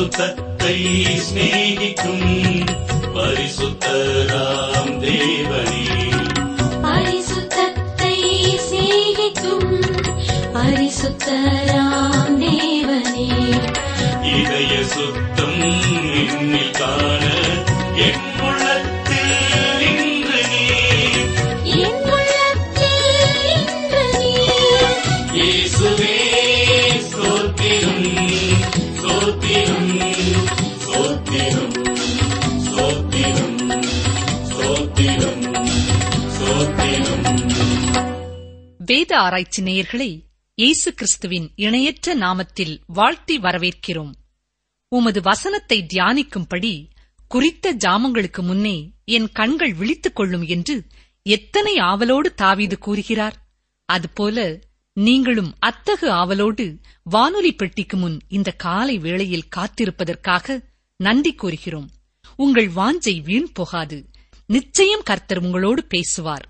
பரிசுத்தத்தை சிநேகிக்கும் பரிசுத்தராம் தேவனே பரிசுத்தத்தை சிநேகிக்கும் பரிசுத்தராம் தேவனே இதய சுத்தம் என்னில் காண என் உள்ளத்தில் நின்று நீர் என் உள்ளத்தில் இன்று நீர் இயேசுவே ஸ்தோத்திரம் ஸ்தோத்திரம் ஸ்தோத்திரம் ஸ்தோத்திரம் ஸ்தோத்திரம் ஸ்தோத்திரம் வேத ஆராய்ச்சி நேயர்களை இயேசு கிறிஸ்துவின் இணையற்ற நாமத்தில் வாழ்த்தி வரவேற்கிறோம் உமது வசனத்தை தியானிக்கும்படி குறித்த ஜாமங்களுக்கு முன்னே என் கண்கள் விழித்துக் கொள்ளும் என்று எத்தனை ஆவலோடு தாவீது கூறுகிறார் அதுபோல நீங்களும் அத்தகு ஆவலோடு வானொலி பெட்டிக்கு முன் இந்த காலை வேளையில் காத்திருப்பதற்காக நன்றி கூறுகிறோம் உங்கள் வாஞ்சை வீண் போகாது நிச்சயம் கர்த்தர் உங்களோடு பேசுவார்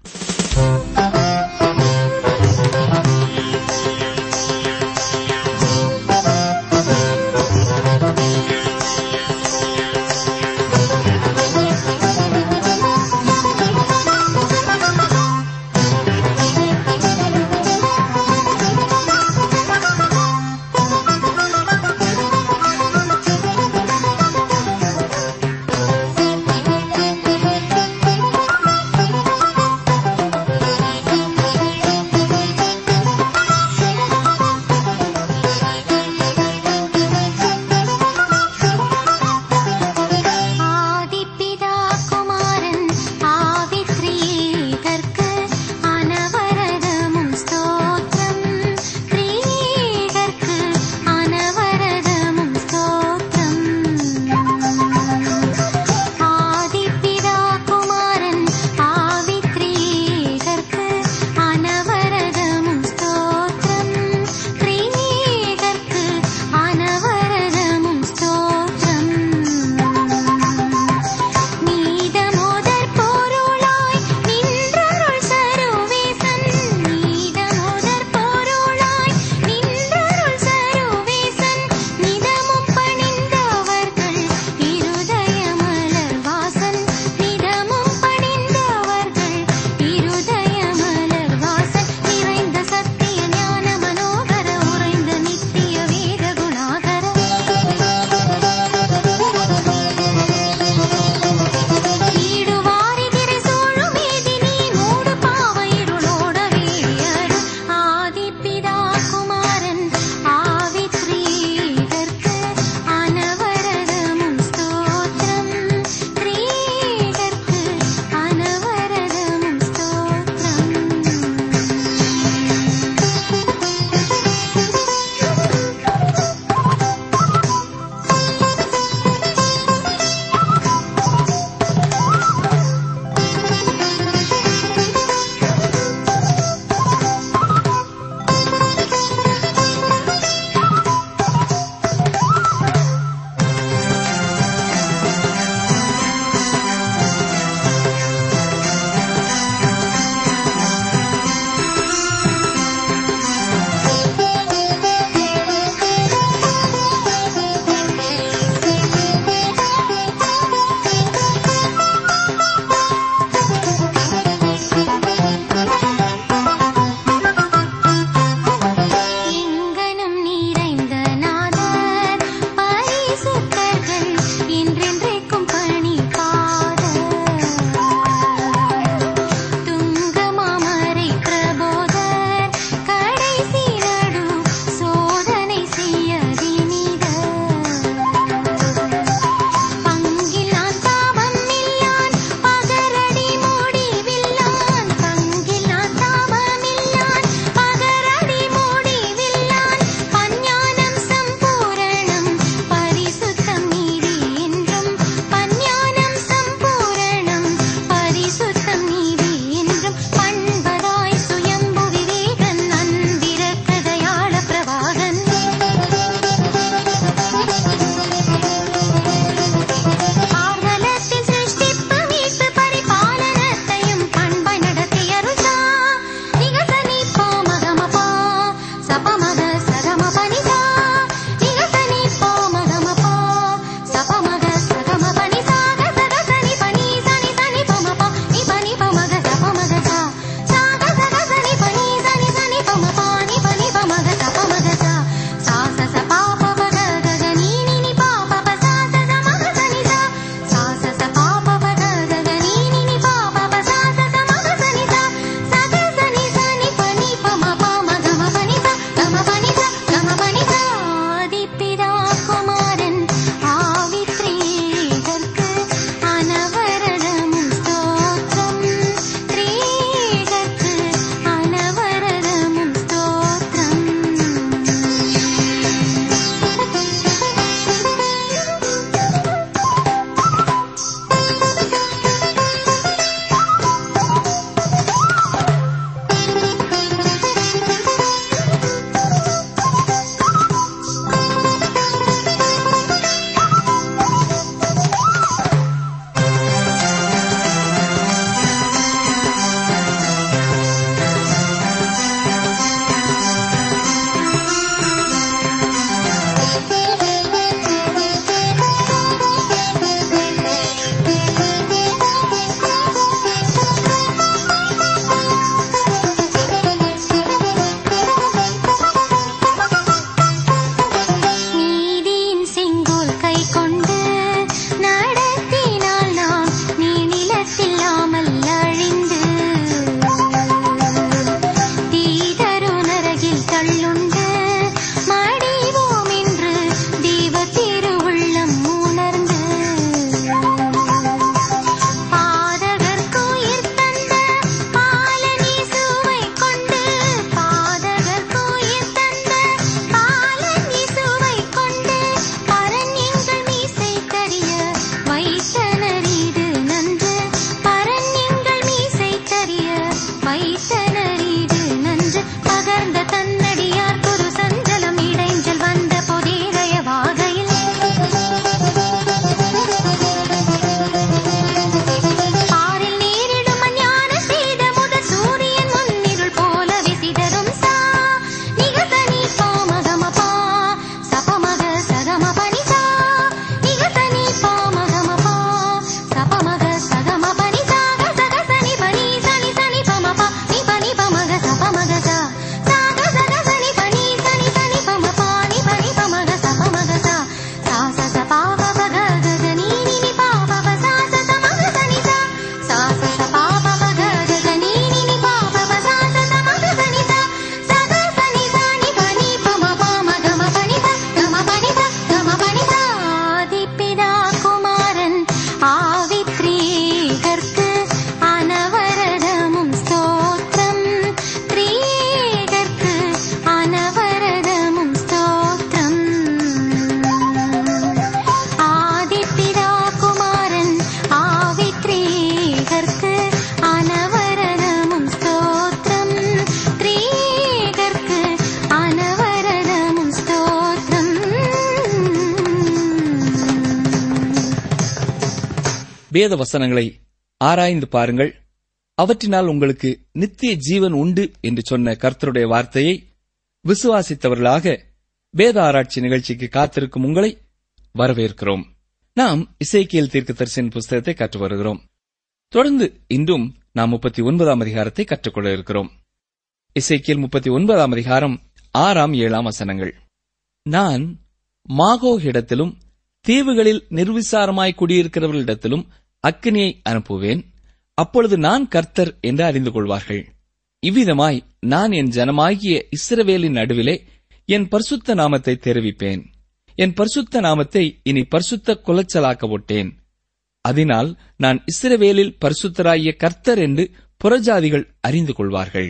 வேத வசனங்களை ஆராய்ந்து பாருங்கள் அவற்றினால் உங்களுக்கு நித்திய ஜீவன் உண்டு என்று சொன்ன கர்த்தருடைய வார்த்தையை விசுவாசித்தவர்களாக வேத ஆராய்ச்சி நிகழ்ச்சிக்கு காத்திருக்கும் உங்களை வரவேற்கிறோம் நாம் இசைக்கியல் தீர்க்கதரிசியின் புஸ்தகத்தை கற்று வருகிறோம் தொடர்ந்து இன்றும் நாம் முப்பத்தி ஒன்பதாம் அதிகாரத்தை கற்றுக்கொள்ள இருக்கிறோம் இசைக்கியல் முப்பத்தி ஒன்பதாம் அதிகாரம் ஆறாம் ஏழாம் வசனங்கள் நான் மாகோகிடத்திலும் தீவுகளில் நிர்விசாரமாய் குடியிருக்கிறவர்களிடத்திலும் அக்கினியை அனுப்புவேன் அப்பொழுது நான் கர்த்தர் என்று அறிந்து கொள்வார்கள் இவ்விதமாய் நான் என் ஜனமாகிய இஸ்ரவேலின் நடுவிலே என் பரிசுத்த நாமத்தை தெரிவிப்பேன் என் பரிசுத்த நாமத்தை இனி பரிசுத்த குலைச்சலாக்க விட்டேன் அதனால் நான் இஸ்ரவேலில் பரிசுத்தராகிய கர்த்தர் என்று புறஜாதிகள் அறிந்து கொள்வார்கள்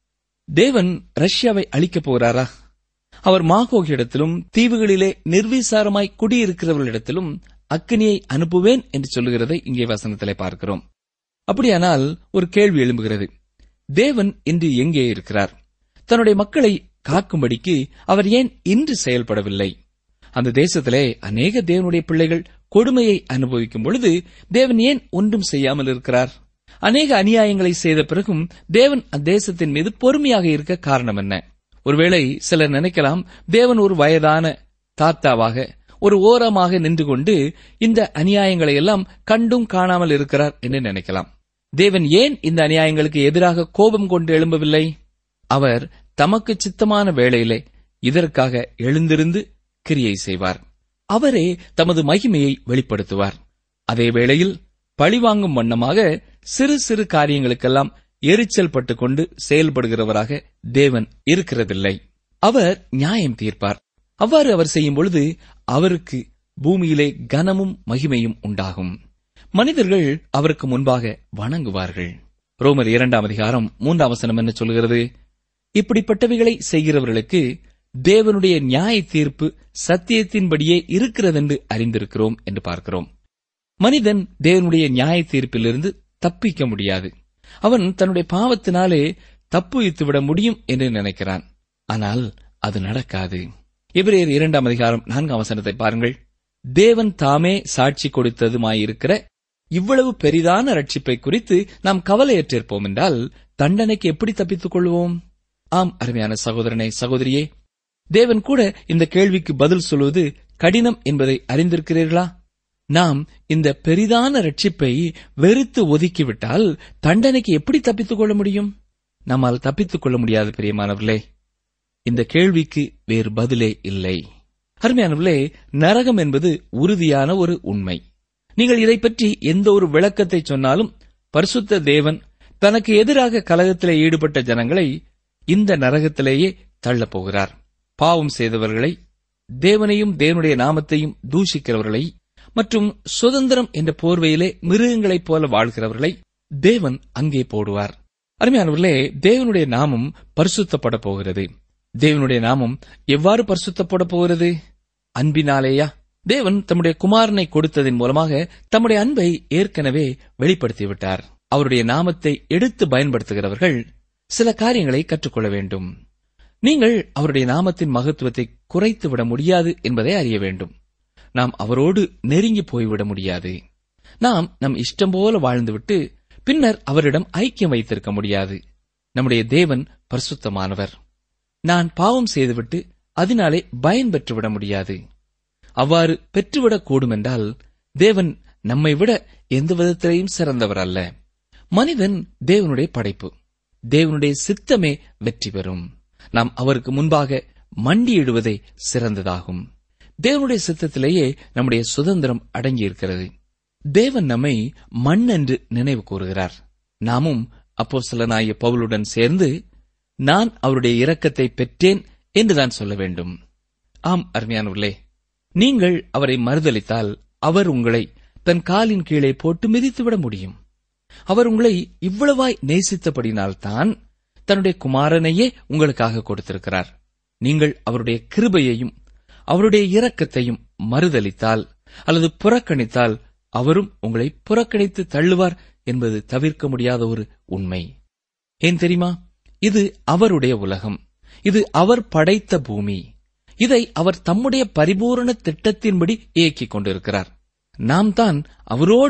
தேவன் ரஷ்யாவை அழிக்கப் போகிறாரா அவர் மாகோகிடத்திலும் தீவுகளிலே நிர்விசாரமாய் குடியிருக்கிறவர்களிடத்திலும் அக்கினியை அனுப்புவேன் என்று சொல்லுகிறதை இங்கே வசனத்திலே பார்க்கிறோம் அப்படியானால் ஒரு கேள்வி எழும்புகிறது தேவன் இன்று எங்கே இருக்கிறார் தன்னுடைய மக்களை காக்கும்படிக்கு அவர் ஏன் இன்று செயல்படவில்லை அந்த தேசத்திலே அநேக தேவனுடைய பிள்ளைகள் கொடுமையை அனுபவிக்கும் பொழுது தேவன் ஏன் ஒன்றும் செய்யாமல் இருக்கிறார் அநேக அநியாயங்களை செய்த பிறகும் தேவன் அத்தேசத்தின் மீது பொறுமையாக இருக்க காரணம் என்ன ஒருவேளை சிலர் நினைக்கலாம் தேவன் ஒரு வயதான தாத்தாவாக ஒரு ஓரமாக நின்று கொண்டு இந்த அநியாயங்களை எல்லாம் கண்டும் காணாமல் இருக்கிறார் என்று நினைக்கலாம் தேவன் ஏன் இந்த அநியாயங்களுக்கு எதிராக கோபம் கொண்டு எழும்பவில்லை அவர் தமக்கு சித்தமான வேளையிலே இதற்காக எழுந்திருந்து கிரியை செய்வார் அவரே தமது மகிமையை வெளிப்படுத்துவார் அதே வேளையில் பழிவாங்கும் வண்ணமாக சிறு சிறு காரியங்களுக்கெல்லாம் எரிச்சல் பட்டுக்கொண்டு செயல்படுகிறவராக தேவன் இருக்கிறதில்லை அவர் நியாயம் தீர்ப்பார் அவ்வாறு அவர் செய்யும் பொழுது அவருக்கு பூமியிலே கனமும் மகிமையும் உண்டாகும் மனிதர்கள் அவருக்கு முன்பாக வணங்குவார்கள் ரோமர் இரண்டாம் அதிகாரம் மூன்றாம் வசனம் என்ன சொல்கிறது இப்படிப்பட்டவைகளை செய்கிறவர்களுக்கு தேவனுடைய நியாய தீர்ப்பு சத்தியத்தின்படியே இருக்கிறதென்று அறிந்திருக்கிறோம் என்று பார்க்கிறோம் மனிதன் தேவனுடைய நியாய தீர்ப்பிலிருந்து தப்பிக்க முடியாது அவன் தன்னுடைய பாவத்தினாலே தப்புவித்து விட முடியும் என்று நினைக்கிறான் ஆனால் அது நடக்காது எபிரேயர் இரண்டாம் அதிகாரம் நான்காம் வசனத்தை பாருங்கள் தேவன் தாமே சாட்சி கொடுத்ததுமாயிருக்கிற இவ்வளவு பெரிதான ரட்சிப்பை குறித்து நாம் கவலையற்றிருப்போம் என்றால் தண்டனைக்கு எப்படி தப்பித்துக் கொள்வோம் ஆம் அருமையான சகோதரனே சகோதரியே தேவன் கூட இந்த கேள்விக்கு பதில் சொல்வது கடினம் என்பதை அறிந்திருக்கிறீர்களா நாம் இந்த பெரிதான ரட்சிப்பை வெறுத்து ஒதுக்கிவிட்டால் தண்டனைக்கு எப்படி தப்பித்துக் கொள்ள முடியும் நம்மால் தப்பித்துக் கொள்ள முடியாது பிரியமானவர்களே இந்த கேள்விக்கு வேறு பதிலே இல்லை அருமையானவர்களே நரகம் என்பது உறுதியான ஒரு உண்மை நீங்கள் இதை பற்றி எந்த ஒரு விளக்கத்தை சொன்னாலும் பரிசுத்த தேவன் தனக்கு எதிராக கலகத்திலே ஈடுபட்ட ஜனங்களை இந்த நரகத்திலேயே தள்ளப் போகிறார் பாவம் செய்தவர்களை தேவனையும் தேவனுடைய நாமத்தையும் தூஷிக்கிறவர்களை மற்றும் சுதந்திரம் என்ற போர்வையிலே மிருகங்களைப் போல வாழ்கிறவர்களை தேவன் அங்கே போடுவார் அருமையானவர்களே தேவனுடைய நாமம் பரிசுத்தப்பட போகிறது தேவனுடைய நாமம் எவ்வாறு பரிசுத்தப்பட போகிறது அன்பினாலேயா தேவன் தம்முடைய குமாரனை கொடுத்ததன் மூலமாக தம்முடைய அன்பை ஏற்கனவே வெளிப்படுத்திவிட்டார் அவருடைய நாமத்தை எடுத்து பயன்படுத்துகிறவர்கள் சில காரியங்களை கற்றுக்கொள்ள வேண்டும் நீங்கள் அவருடைய நாமத்தின் மகத்துவத்தை குறைத்து விட முடியாது என்பதை அறிய வேண்டும் நாம் அவரோடு நெருங்கி போய்விட முடியாது நாம் நம் இஷ்டம் போல வாழ்ந்துவிட்டு பின்னர் அவரிடம் ஐக்கியம் வைத்திருக்க முடியாது நம்முடைய தேவன் பரிசுத்தமானவர் நான் பாவம் செய்துவிட்டு அதனாலே பயன் பெற்றுவிட முடியாது அவ்வாறு பெற்றுவிடக் கூடும் என்றால் தேவன் நம்மை விட எந்த விதத்திலையும் சிறந்தவர் அல்ல மனிதன் தேவனுடைய படைப்பு தேவனுடைய சித்தமே வெற்றி பெறும் நாம் அவருக்கு முன்பாக மண்டியிடுவதே சிறந்ததாகும் தேவனுடைய சித்தத்திலேயே நம்முடைய சுதந்திரம் அடங்கியிருக்கிறது தேவன் நம்மை மண் என்று நினைவு கூறுகிறார் நாமும் அப்போ சிலனாய பவுலுடன் சேர்ந்து நான் அவருடைய இரக்கத்தை பெற்றேன் என்றுதான் சொல்ல வேண்டும் ஆம் அருமையானவர்களே நீங்கள் அவரை மறுதளித்தால் அவர் உங்களை தன் காலின் கீழே போட்டு மிதித்துவிட முடியும் அவர் உங்களை இவ்வளவாய் நேசித்தபடினால்தான் தன்னுடைய குமாரனையே உங்களுக்காக கொடுத்திருக்கிறார் நீங்கள் அவருடைய கிருபையையும் அவருடைய இரக்கத்தையும் மறுதளித்தால் அல்லது புறக்கணித்தால் அவரும் உங்களை புறக்கணித்து தள்ளுவார் என்பது தவிர்க்க முடியாத ஒரு உண்மை ஏன் தெரியுமா இது அவருடைய உலகம் இது அவர் படைத்த பூமி இதை அவர் தம்முடைய பரிபூரண திட்டத்தின்படி இயக்கிக் கொண்டிருக்கிறார் நாம் தான் அவரோடு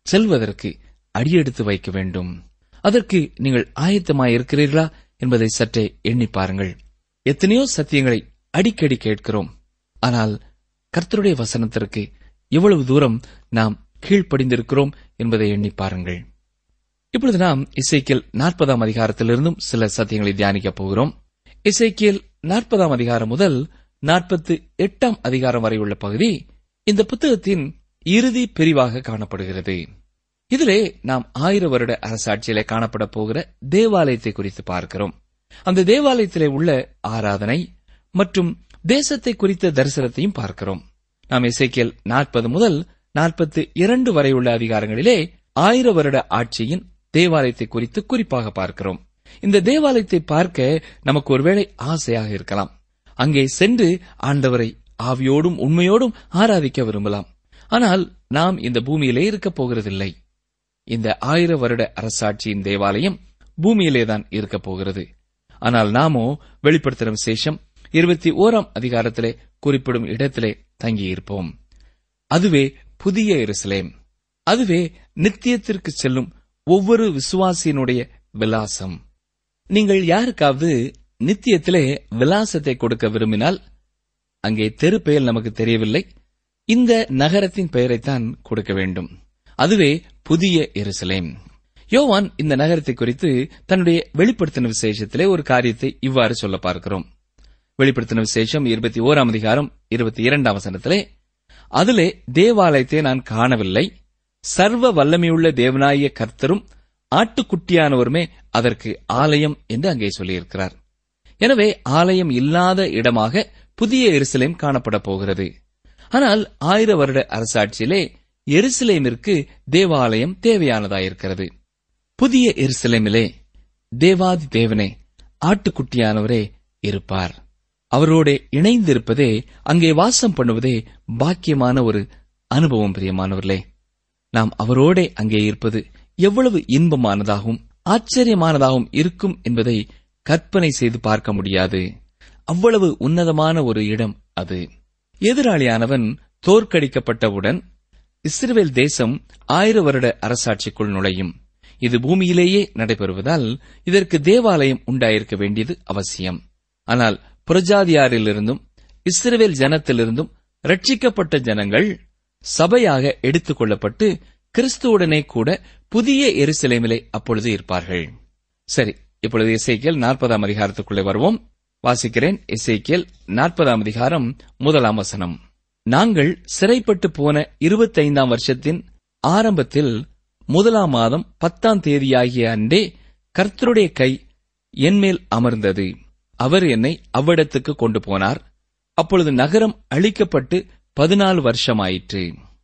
செல்வதற்கு அடியெடுத்து வைக்க வேண்டும் அதற்கு நீங்கள் ஆயத்தமாயிருக்கிறீர்களா என்பதை சற்றே எண்ணி பாருங்கள் எத்தனையோ சத்தியங்களை அடிக்கடி கேட்கிறோம் ஆனால் கர்த்தருடைய வசனத்திற்கு எவ்வளவு தூரம் நாம் கீழ்ப்படிந்திருக்கிறோம் என்பதை எண்ணி பாருங்கள் இப்பொழுது நாம் இசைக்கியல் நாற்பதாம் அதிகாரத்திலிருந்தும் சில சத்தியங்களை தியானிக்கப் போகிறோம் இசைக்கியல் நாற்பதாம் அதிகாரம் முதல் நாற்பத்து எட்டாம் அதிகாரம் வரை உள்ள பகுதி இந்த புத்தகத்தின் இறுதி பிரிவாக காணப்படுகிறது இதிலே நாம் ஆயிர வருட அரசாட்சியிலே காணப்பட போகிற தேவாலயத்தை குறித்து பார்க்கிறோம் அந்த தேவாலயத்திலே உள்ள ஆராதனை மற்றும் தேசத்தை குறித்த தரிசனத்தையும் பார்க்கிறோம் நாம் இசைக்கியல் நாற்பது முதல் நாற்பத்தி இரண்டு வரை உள்ள அதிகாரங்களிலே ஆயிர வருட ஆட்சியின் தேவாலயத்தை குறித்து குறிப்பாக பார்க்கிறோம் இந்த தேவாலயத்தை பார்க்க நமக்கு ஒருவேளை ஆசையாக இருக்கலாம் அங்கே சென்று ஆண்டவரை ஆவியோடும் உண்மையோடும் ஆராதிக்க விரும்பலாம் ஆனால் நாம் இந்த பூமியிலே இருக்கப் போகிறதில்லை இந்த ஆயிர வருட அரசாட்சியின் தேவாலயம் பூமியிலேதான் இருக்கப் போகிறது ஆனால் நாமோ வெளிப்படுத்தின விசேஷம் இருபத்தி ஓராம் அதிகாரத்திலே குறிப்பிடும் இடத்திலே தங்கியிருப்போம் அதுவே புதிய எருசலேம் அதுவே நித்தியத்திற்கு செல்லும் ஒவ்வொரு விசுவாசியினுடைய விலாசம் நீங்கள் யாருக்காவது நித்தியத்திலே விலாசத்தை கொடுக்க விரும்பினால் அங்கே தெரு பெயர் நமக்கு தெரியவில்லை இந்த நகரத்தின் பெயரைத்தான் கொடுக்க வேண்டும் அதுவே புதிய எருசலேம் யோவான் இந்த நகரத்தை குறித்து தன்னுடைய வெளிப்படுத்தின விசேஷத்திலே ஒரு காரியத்தை இவ்வாறு சொல்ல பார்க்கிறோம் வெளிப்படுத்தின விசேஷம் இருபத்தி ஓராம் அதிகாரம் இருபத்தி இரண்டாம் வசனத்திலே அதிலே தேவாலயத்தை நான் காணவில்லை சர்வ வல்லமையுள்ள தேவனாய கர்த்தரும் ஆட்டுக்குட்டியானவருமே அதற்கு ஆலயம் என்று அங்கே சொல்லியிருக்கிறார் எனவே ஆலயம் இல்லாத இடமாக புதிய எருசலேம் காணப்பட போகிறது ஆனால் ஆயிர வருட அரசாட்சியிலே எருசலேமிற்கு தேவாலயம் தேவையானதாயிருக்கிறது புதிய எருசலேமிலே தேவாதி தேவனே ஆட்டுக்குட்டியானவரே இருப்பார் அவரோட இணைந்திருப்பதே அங்கே வாசம் பண்ணுவதே பாக்கியமான ஒரு அனுபவம் பிரியமானவர்களே நாம் அவரோட அங்கே இருப்பது எவ்வளவு இன்பமானதாகவும் ஆச்சரியமானதாகவும் இருக்கும் என்பதை கற்பனை செய்து பார்க்க முடியாது அவ்வளவு உன்னதமான ஒரு இடம் அது எதிராளியானவன் தோற்கடிக்கப்பட்டவுடன் இஸ்ரேல் தேசம் ஆயிர வருட அரசாட்சிக்குள் நுழையும் இது பூமியிலேயே நடைபெறுவதால் இதற்கு தேவாலயம் உண்டாயிருக்க வேண்டியது அவசியம் ஆனால் புரஜாதியாரிலிருந்தும் இஸ்ரவேல் ஜனத்திலிருந்தும் ரட்சிக்கப்பட்ட ஜனங்கள் சபையாக எடுத்துக் கொள்ளப்பட்டு கிறிஸ்துவுடனே கூட புதிய எருசலேமிலே அப்பொழுது இருப்பார்கள் சரி இப்பொழுது இசைக்கியல் நாற்பதாம் அதிகாரத்துக்குள்ளே வருவோம் வாசிக்கிறேன் இசைக்கியல் நாற்பதாம் அதிகாரம் முதலாம் வசனம் நாங்கள் சிறைப்பட்டு போன இருபத்தைந்தாம் வருஷத்தின் ஆரம்பத்தில் முதலாம் மாதம் பத்தாம் தேதியாகிய அன்றே கர்த்தருடைய கை என்மேல் அமர்ந்தது அவர் என்னை அவ்விடத்துக்கு கொண்டு போனார் அப்பொழுது நகரம் அழிக்கப்பட்டு பதினாலு வருஷமாயிற்று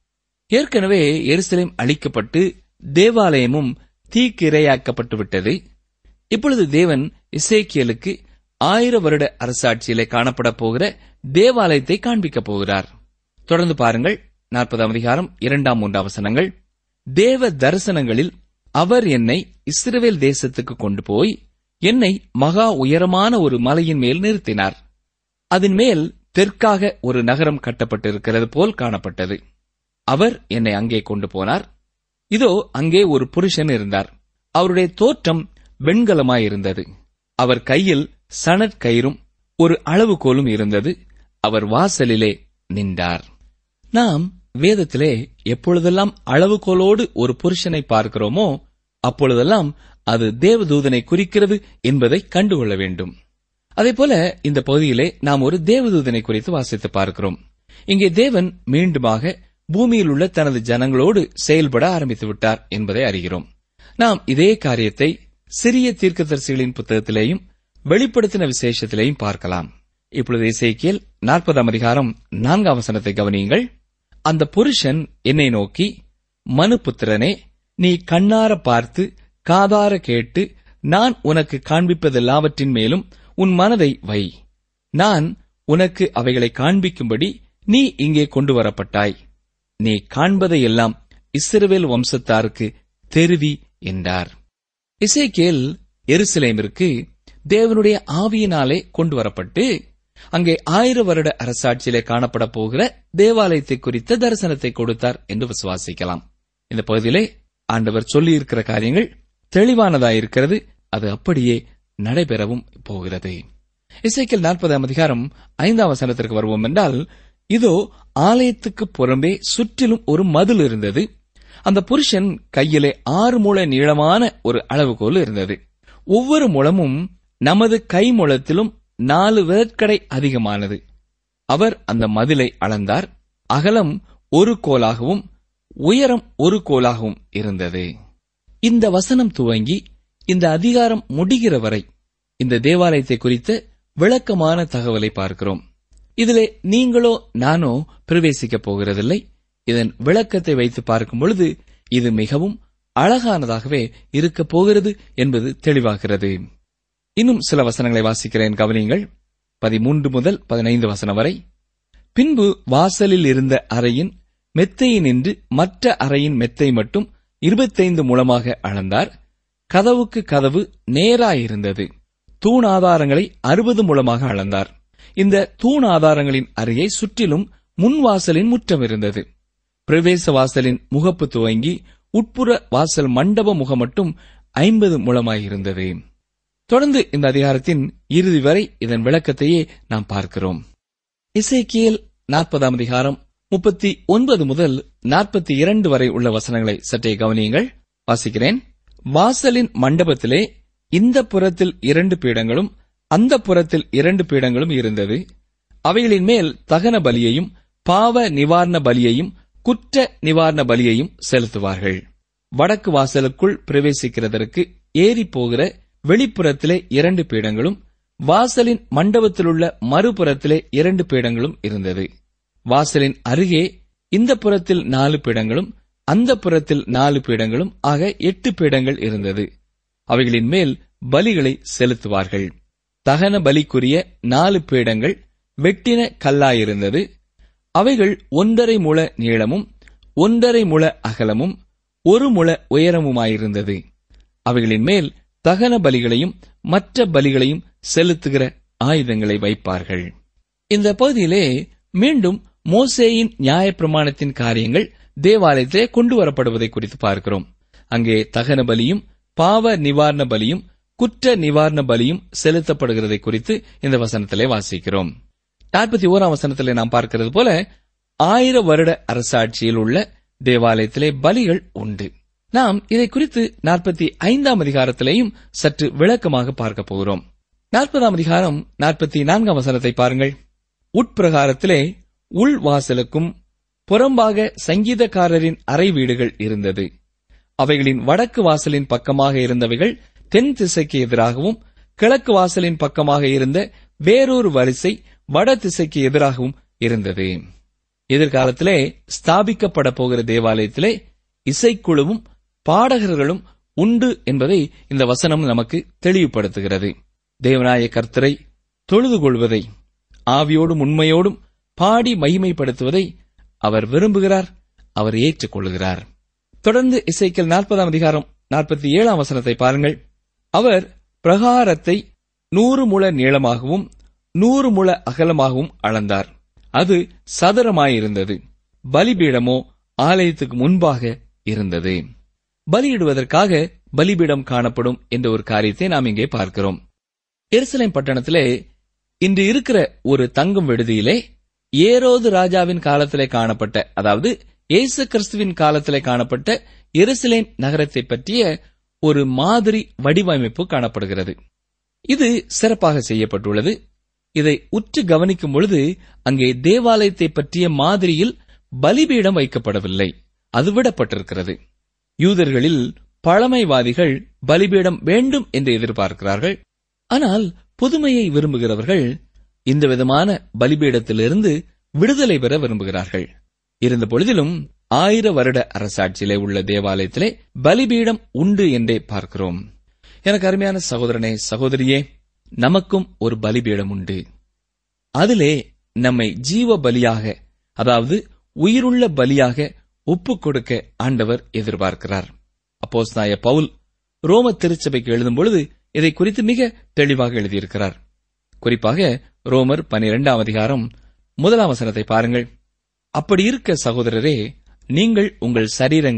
ஏற்கனவே எருசலேம் அழிக்கப்பட்டு தேவாலயமும் தீக்கிரையாக்கப்பட்டு விட்டது இப்பொழுது தேவன் இசேக்கியலுக்கு ஆயிர வருட அரசாட்சியிலே காணப்பட போகிற தேவாலயத்தை காண்பிக்கப் போகிறார் தொடர்ந்து பாருங்கள் நாற்பதாம் அதிகாரம் இரண்டாம் மூன்றாம் வசனங்கள் தேவ தரிசனங்களில் அவர் என்னை இஸ்ரவேல் தேசத்துக்கு கொண்டு போய் என்னை மகா உயரமான ஒரு மலையின் மேல் நிறுத்தினார் அதன் மேல் தெற்காக ஒரு நகரம் கட்டப்பட்டிருக்கிறது போல் காணப்பட்டது அவர் என்னை அங்கே கொண்டு போனார் இதோ அங்கே ஒரு புருஷன் இருந்தார் அவருடைய தோற்றம் வெண்கலமாயிருந்தது அவர் கையில் சணற்கயிறும் ஒரு அளவுகோலும் இருந்தது அவர் வாசலிலே நின்றார் நாம் வேதத்திலே எப்பொழுதெல்லாம் அளவுகோலோடு ஒரு புருஷனை பார்க்கிறோமோ அப்பொழுதெல்லாம் அது தேவதூதனை குறிக்கிறது என்பதை கண்டுகொள்ள வேண்டும் அதேபோல இந்த பகுதியிலே நாம் ஒரு தேவதூதனை குறித்து வாசித்து பார்க்கிறோம் இங்கே தேவன் மீண்டுமாக பூமியில் உள்ள தனது ஜனங்களோடு செயல்பட ஆரம்பித்து விட்டார் என்பதை அறிகிறோம் நாம் இதே காரியத்தை சிறிய தீர்க்கதரிசிகளின் புத்தகத்திலேயும் வெளிப்படுத்தின விசேஷத்திலேயும் பார்க்கலாம் இப்பொழுது இசைக்கியல் நாற்பதாம் அதிகாரம் நான்காம் வசனத்தை கவனியுங்கள் அந்த புருஷன் என்னை நோக்கி மனுபுத்திரனே நீ கண்ணார பார்த்து காதார கேட்டு நான் உனக்கு காண்பிப்பதெல்லாவற்றின் மேலும் உன் மனதை வை நான் உனக்கு அவைகளை காண்பிக்கும்படி நீ இங்கே கொண்டு வரப்பட்டாய் நீ காண்பதையெல்லாம் இஸ்ரவேல் வம்சத்தாருக்கு தெரிவி என்றார் இசைக்கேல் எருசலேமிற்கு தேவனுடைய ஆவியினாலே கொண்டு வரப்பட்டு அங்கே ஆயிர வருட அரசாட்சியிலே காணப்பட போகிற தேவாலயத்தை குறித்த தரிசனத்தை கொடுத்தார் என்று விசுவாசிக்கலாம் இந்த பகுதியிலே ஆண்டவர் சொல்லியிருக்கிற காரியங்கள் தெளிவானதாயிருக்கிறது அது அப்படியே நடைபெறவும் போகிறது இசைக்கல் நாற்பதாம் அதிகாரம் ஐந்தாம் வசனத்திற்கு வருவோம் என்றால் இதோ ஆலயத்துக்கு புறம்பே சுற்றிலும் ஒரு மதில் இருந்தது அந்த புருஷன் கையிலே ஆறு முழ நீளமான ஒரு அளவுகோல் இருந்தது ஒவ்வொரு முழமும் நமது கை முழத்திலும் நாலு வேர்க்கடை அதிகமானது அவர் அந்த மதிலை அளந்தார் அகலம் ஒரு கோலாகவும் உயரம் ஒரு கோலாகவும் இருந்தது இந்த வசனம் துவங்கி இந்த அதிகாரம் முடிகிற வரை இந்த தேவாலயத்தை குறித்த விளக்கமான தகவலை பார்க்கிறோம் இதிலே நீங்களோ நானோ பிரவேசிக்கப் போகிறதில்லை இதன் விளக்கத்தை வைத்து பார்க்கும் பொழுது இது மிகவும் அழகானதாகவே இருக்கப் போகிறது என்பது தெளிவாகிறது இன்னும் சில வசனங்களை வாசிக்கிறேன் கவனியுங்கள் பதிமூன்று முதல் பதினைந்து வசனம் வரை பின்பு வாசலில் இருந்த அறையின் மெத்தையினின்று மற்ற அறையின் மெத்தை மட்டும் இருபத்தைந்து முழமாக அளந்தார் கதவுக்கு கதவு நேராயிருந்தது தூண் ஆதாரங்களை அறுபது முழமாக அளந்தார் இந்த தூண் ஆதாரங்களின் அருகே சுற்றிலும் முன்வாசலின் முற்றம் இருந்தது பிரவேச வாசலின் முகப்பு துவங்கி உட்புற வாசல் மண்டப முகம் மட்டும் ஐம்பது முழமாயிருந்தது தொடர்ந்து இந்த அதிகாரத்தின் இறுதி வரை இதன் விளக்கத்தையே நாம் பார்க்கிறோம் இசைக்கியல் நாற்பதாம் அதிகாரம் முப்பத்தி ஒன்பது முதல் நாற்பத்தி இரண்டு வரை உள்ள வசனங்களை சற்றே கவனியுங்கள் வாசிக்கிறேன் வாசலின் மண்டபத்திலே இந்த புறத்தில் இரண்டு பீடங்களும் அந்த புறத்தில் இரண்டு பீடங்களும் இருந்தது அவைகளின் மேல் தகன பலியையும் பாவ நிவாரண பலியையும் குற்ற நிவாரண பலியையும் செலுத்துவார்கள் வடக்கு வாசலுக்குள் பிரவேசிக்கிறதற்கு ஏறி போகிற வெளிப்புறத்திலே இரண்டு பீடங்களும் வாசலின் மண்டபத்திலுள்ள மறுபுறத்திலே இரண்டு பீடங்களும் இருந்தது வாசலின் அருகே இந்த புறத்தில் நாலு பீடங்களும் அந்த புறத்தில் நாலு பீடங்களும் ஆக எட்டு பீடங்கள் இருந்தது அவைகளின் மேல் பலிகளை செலுத்துவார்கள் தகன பலிக்குரிய நாலு பீடங்கள் வெட்டின கல்லாயிருந்தது அவைகள் ஒன்றரை முழ நீளமும் ஒன்றரை முழ அகலமும் ஒரு முழ உயரமுமாயிருந்தது அவைகளின் மேல் தகன பலிகளையும் மற்ற பலிகளையும் செலுத்துகிற ஆயுதங்களை வைப்பார்கள் இந்த பகுதியிலே மீண்டும் மோசேயின் நியாயப்பிரமாணத்தின் காரியங்கள் தேவாலயத்திலே கொண்டு வரப்படுவதை குறித்து பார்க்கிறோம் அங்கே தகன பலியும் பாவ நிவாரண பலியும் குற்ற நிவாரண பலியும் செலுத்தப்படுகிறதை குறித்து இந்த வசனத்திலே வாசிக்கிறோம் நாற்பத்தி ஓராம் வசனத்திலே நாம் பார்க்கிறது போல ஆயிர வருட அரசாட்சியில் உள்ள தேவாலயத்திலே பலிகள் உண்டு நாம் இதை குறித்து நாற்பத்தி ஐந்தாம் அதிகாரத்திலேயும் சற்று விளக்கமாக பார்க்க போகிறோம் நாற்பதாம் அதிகாரம் நாற்பத்தி நான்காம் வசனத்தை பாருங்கள் உட்பிரகாரத்திலே உள்வாசலுக்கும் புறம்பாக சங்கீதக்காரரின் அறை வீடுகள் இருந்தது அவைகளின் வடக்கு வாசலின் பக்கமாக இருந்தவைகள் தென் திசைக்கு எதிராகவும் கிழக்கு வாசலின் பக்கமாக இருந்த வேறொரு வரிசை வட திசைக்கு எதிராகவும் இருந்தது எதிர்காலத்திலே ஸ்தாபிக்கப்பட போகிற தேவாலயத்திலே இசைக்குழுவும் பாடகர்களும் உண்டு என்பதை இந்த வசனம் நமக்கு தெளிவுபடுத்துகிறது தேவநாய கர்த்தரை தொழுது கொள்வதை ஆவியோடும் உண்மையோடும் பாடி மகிமைப்படுத்துவதை அவர் விரும்புகிறார் அவர் ஏற்றுக்கொள்கிறார் தொடர்ந்து இசைக்கல் நாற்பதாம் அதிகாரம் நாற்பத்தி ஏழாம் வசனத்தை பாருங்கள் அவர் பிரகாரத்தை நூறு முழ நீளமாகவும் நூறு முழ அகலமாகவும் அளந்தார் அது சதுரமாயிருந்தது பலிபீடமோ ஆலயத்துக்கு முன்பாக இருந்தது பலியிடுவதற்காக பலிபீடம் காணப்படும் என்ற ஒரு காரியத்தை நாம் இங்கே பார்க்கிறோம் எருசலேம் பட்டணத்திலே இன்று இருக்கிற ஒரு தங்கும் விடுதியிலே ஏரோது ராஜாவின் காலத்திலே காணப்பட்ட அதாவது இயேசு கிறிஸ்துவின் காலத்திலே காணப்பட்ட எருசலேம் நகரத்தை பற்றிய ஒரு மாதிரி வடிவமைப்பு காணப்படுகிறது இது சிறப்பாக செய்யப்பட்டுள்ளது இதை உற்று கவனிக்கும் பொழுது அங்கே தேவாலயத்தை பற்றிய மாதிரியில் பலிபீடம் வைக்கப்படவில்லை அது விடப்பட்டிருக்கிறது யூதர்களில் பழமைவாதிகள் பலிபீடம் வேண்டும் என்று எதிர்பார்க்கிறார்கள் ஆனால் புதுமையை விரும்புகிறவர்கள் இந்த விதமான பலிபீடத்திலிருந்து விடுதலை பெற விரும்புகிறார்கள் இருந்த பொழுதிலும் ஆயிர வருட அரசாட்சியிலே உள்ள தேவாலயத்திலே பலிபீடம் உண்டு என்றே பார்க்கிறோம் எனக்கு அருமையான சகோதரனே சகோதரியே நமக்கும் ஒரு பலிபீடம் உண்டு அதிலே நம்மை ஜீவ பலியாக அதாவது உயிருள்ள பலியாக ஒப்புக் கொடுக்க ஆண்டவர் எதிர்பார்க்கிறார் அப்போஸ்தாய பவுல் ரோம திருச்சபைக்கு எழுதும் பொழுது இதை குறித்து மிக தெளிவாக எழுதியிருக்கிறார் குறிப்பாக ரோமர் பனிரெண்டாம் அதிகாரம் முதலாம் வசனத்தை பாருங்கள் அப்படி இருக்க சகோதரரே நீங்கள் உங்கள் சரீரங்களை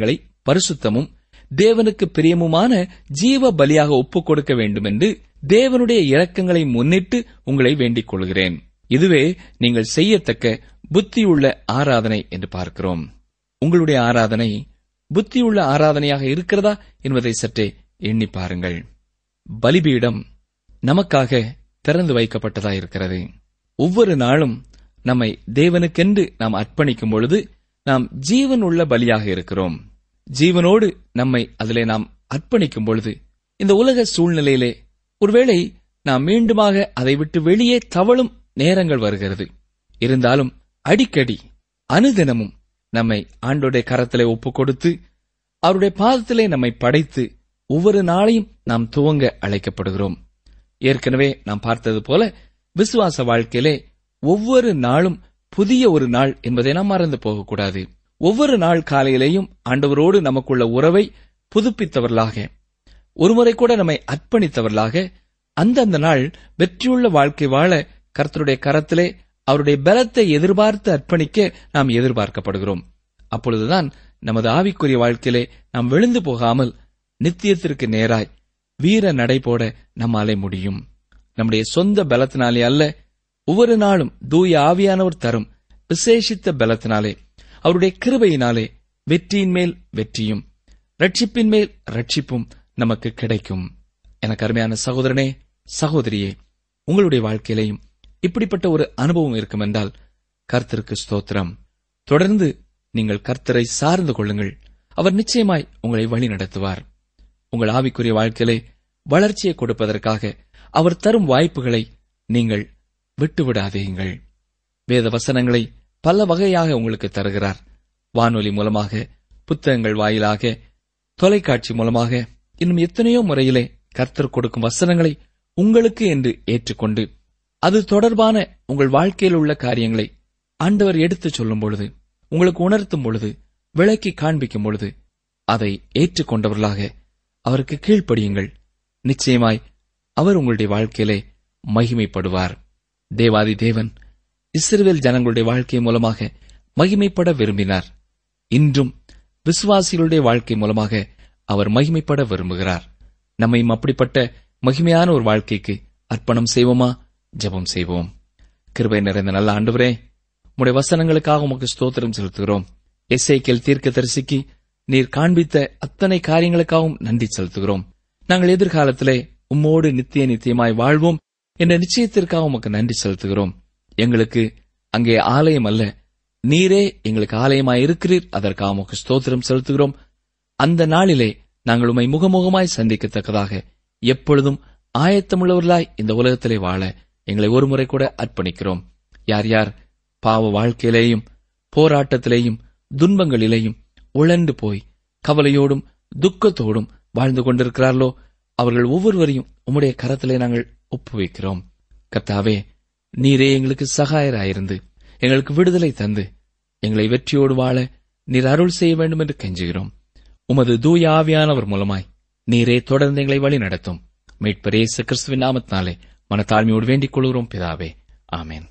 பரிசுத்தமும் தேவனுக்கு பிரியமுமான ஜீவ பலியாக ஒப்புக் கொடுக்க வேண்டும் என்று தேவனுடைய இரக்கங்களை முன்னிட்டு உங்களை வேண்டிக் கொள்கிறேன் இதுவே நீங்கள் செய்யத்தக்க புத்தியுள்ள ஆராதனை என்று பார்க்கிறோம் உங்களுடைய ஆராதனை புத்தியுள்ள ஆராதனையாக இருக்கிறதா என்பதை சற்றே எண்ணி பாருங்கள் பலிபீடம் நமக்காக திறந்து வைக்கப்பட்டதா இருக்கிறது ஒவ்வொரு நாளும் நம்மை தேவனுக்கென்று நாம் அர்ப்பணிக்கும் பொழுது நாம் ஜீவன் உள்ள பலியாக இருக்கிறோம் ஜீவனோடு நம்மை அதிலே நாம் அர்ப்பணிக்கும் பொழுது இந்த உலக சூழ்நிலையிலே ஒருவேளை நாம் மீண்டுமாக அதை விட்டு வெளியே தவழும் நேரங்கள் வருகிறது இருந்தாலும் அடிக்கடி அனுதினமும் நம்மை ஆண்டோடைய கரத்திலே ஒப்புக் கொடுத்து அவருடைய பாதத்திலே நம்மை படைத்து ஒவ்வொரு நாளையும் நாம் துவங்க அழைக்கப்படுகிறோம் ஏற்கனவே நாம் பார்த்தது போல விசுவாச வாழ்க்கையிலே ஒவ்வொரு நாளும் புதிய ஒரு நாள் என்பதை நாம் மறந்து போகக்கூடாது ஒவ்வொரு நாள் காலையிலேயும் ஆண்டவரோடு நமக்குள்ள உறவை புதுப்பித்தவர்களாக ஒருமுறை கூட நம்மை அர்ப்பணித்தவர்களாக அந்தந்த நாள் வெற்றியுள்ள வாழ்க்கை வாழ கர்த்தருடைய கரத்திலே அவருடைய பலத்தை எதிர்பார்த்து அர்ப்பணிக்க நாம் எதிர்பார்க்கப்படுகிறோம் அப்பொழுதுதான் நமது ஆவிக்குரிய வாழ்க்கையிலே நாம் விழுந்து போகாமல் நித்தியத்திற்கு நேராய் வீர நடை போட நம்மாலே முடியும் நம்முடைய சொந்த பலத்தினாலே அல்ல ஒவ்வொரு நாளும் தூய ஆவியானவர் தரும் விசேஷித்த பலத்தினாலே அவருடைய கிருபையினாலே வெற்றியின் மேல் வெற்றியும் ரட்சிப்பின் மேல் ரட்சிப்பும் நமக்கு கிடைக்கும் எனக்கு அருமையான சகோதரனே சகோதரியே உங்களுடைய வாழ்க்கையிலையும் இப்படிப்பட்ட ஒரு அனுபவம் இருக்கும் என்றால் கர்த்தருக்கு ஸ்தோத்திரம் தொடர்ந்து நீங்கள் கர்த்தரை சார்ந்து கொள்ளுங்கள் அவர் நிச்சயமாய் உங்களை வழி நடத்துவார் உங்கள் ஆவிக்குரிய வாழ்க்கையிலே வளர்ச்சியை கொடுப்பதற்காக அவர் தரும் வாய்ப்புகளை நீங்கள் விட்டுவிடாதீங்கள் வேத வசனங்களை பல வகையாக உங்களுக்கு தருகிறார் வானொலி மூலமாக புத்தகங்கள் வாயிலாக தொலைக்காட்சி மூலமாக இன்னும் எத்தனையோ முறையிலே கர்த்தர் கொடுக்கும் வசனங்களை உங்களுக்கு என்று ஏற்றுக்கொண்டு அது தொடர்பான உங்கள் வாழ்க்கையில் உள்ள காரியங்களை ஆண்டவர் எடுத்துச் சொல்லும் பொழுது உங்களுக்கு உணர்த்தும் பொழுது விளக்கி காண்பிக்கும் பொழுது அதை ஏற்றுக்கொண்டவர்களாக அவருக்கு கீழ்ப்படியுங்கள் நிச்சயமாய் அவர் உங்களுடைய வாழ்க்கையிலே மகிமைப்படுவார் தேவாதி தேவன் இஸ்ரவேல் ஜனங்களுடைய வாழ்க்கை மூலமாக மகிமைப்பட விரும்பினார் இன்றும் விசுவாசிகளுடைய வாழ்க்கை மூலமாக அவர் மகிமைப்பட விரும்புகிறார் நம்மையும் அப்படிப்பட்ட மகிமையான ஒரு வாழ்க்கைக்கு அர்ப்பணம் செய்வோமா ஜெபம் செய்வோம் கிருபை நிறைந்த நல்ல ஆண்டவரே உம்முடைய வசனங்களுக்காக உமக்கு ஸ்தோத்திரம் செலுத்துகிறோம் எஸ்ஐக்கேல் தீர்க்க தரிசிக்கு நீர் காண்பித்த அத்தனை காரியங்களுக்காகவும் நன்றி செலுத்துகிறோம் நாங்கள் எதிர்காலத்திலே உம்மோடு நித்திய நித்தியமாய் வாழ்வோம் என்ற நிச்சயத்திற்காக உமக்கு நன்றி செலுத்துகிறோம் எங்களுக்கு அங்கே ஆலயம் அல்ல நீரே எங்களுக்கு ஆலயமாய் இருக்கிறீர் அதற்காக உமக்கு ஸ்தோத்திரம் செலுத்துகிறோம் அந்த நாளிலே நாங்கள் உம்மை முகமுகமாய் சந்திக்கத்தக்கதாக எப்பொழுதும் ஆயத்தமுள்ளவர்களாய் இந்த உலகத்திலே வாழ எங்களை ஒருமுறை கூட அர்ப்பணிக்கிறோம் யார் யார் பாவ வாழ்க்கையிலேயும் போராட்டத்திலேயும் துன்பங்களிலேயும் உழண்டு போய் கவலையோடும் துக்கத்தோடும் வாழ்ந்து கொண்டிருக்கிறார்களோ அவர்கள் ஒவ்வொருவரையும் உம்முடைய கரத்திலே நாங்கள் ஒப்புவிக்கிறோம் கர்த்தாவே நீரே எங்களுக்கு சகாயராயிருந்து எங்களுக்கு விடுதலை தந்து எங்களை வெற்றியோடு வாழ நீர் அருள் செய்ய வேண்டும் என்று கெஞ்சுகிறோம் உமது தூய ஆவியானவர் மூலமாய் நீரே தொடர்ந்து எங்களை வழி நடத்தும் மீட்பர் இயேசு கிறிஸ்துவின் நாமத்தினாலே மனத்தாழ்மையோடு வேண்டிக் கொள்கிறோம் பிதாவே ஆமென்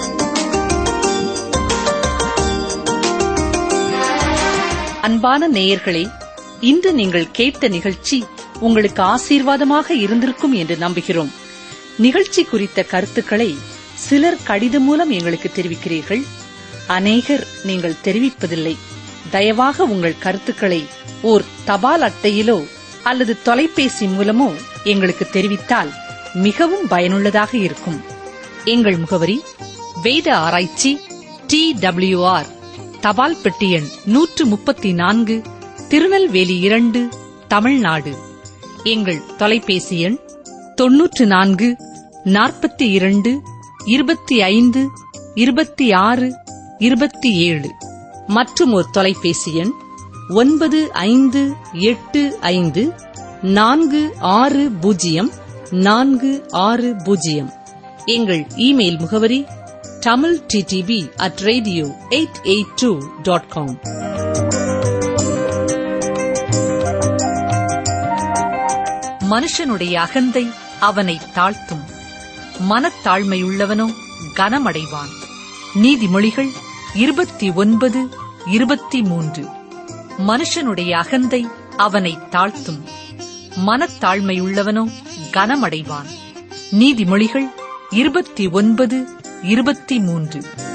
அன்பான நேயர்களே இன்று நீங்கள் கேட்ட நிகழ்ச்சி உங்களுக்கு ஆசீர்வாதமாக இருந்திருக்கும் என்று நம்புகிறோம் நிகழ்ச்சி குறித்த கருத்துக்களை சிலர் கடிதம் மூலம் எங்களுக்கு தெரிவிக்கிறீர்கள் அநேகர் நீங்கள் தெரிவிப்பதில்லை தயவாக உங்கள் கருத்துக்களை ஓர் தபால் அட்டையிலோ அல்லது தொலைபேசி மூலமோ எங்களுக்கு தெரிவித்தால் மிகவும் பயனுள்ளதாக இருக்கும் எங்கள் முகவரி வேத ஆராய்ச்சி டி டபிள்யூஆர் தபால் பெட்டி எண் நூற்று முப்பத்தி நான்கு திருநெல்வேலி இரண்டு தமிழ்நாடு எங்கள் தொலைபேசி எண் தொன்னூற்று நான்கு நாற்பத்தி இரண்டு இருபத்தி ஐந்து இருபத்தி ஆறு இருபத்தி ஏழு மற்றும் ஒரு தொலைபேசி எண் ஒன்பது ஐந்து எட்டு ஐந்து நான்கு ஆறு பூஜ்ஜியம் நான்கு ஆறு பூஜ்ஜியம் எங்கள் இமெயில் முகவரி Tamil DTP at radio eight eight two dot com மனுஷனுடைய அகந்தை அவனை தாழ்த்தும் மனத்தாழ்மையுள்ளவனோ கனமடைவான் நீதிமொழிகள் இருபத்தி ஒன்பது இருபத்தி மூன்று மனுஷனுடைய அகந்தை அவனை தாழ்த்தும் மனத்தாழ்மையுள்ளவனோ கனமடைவான் நீதிமொழிகள் இருபத்தி ஒன்பது இருபத்தி மூன்று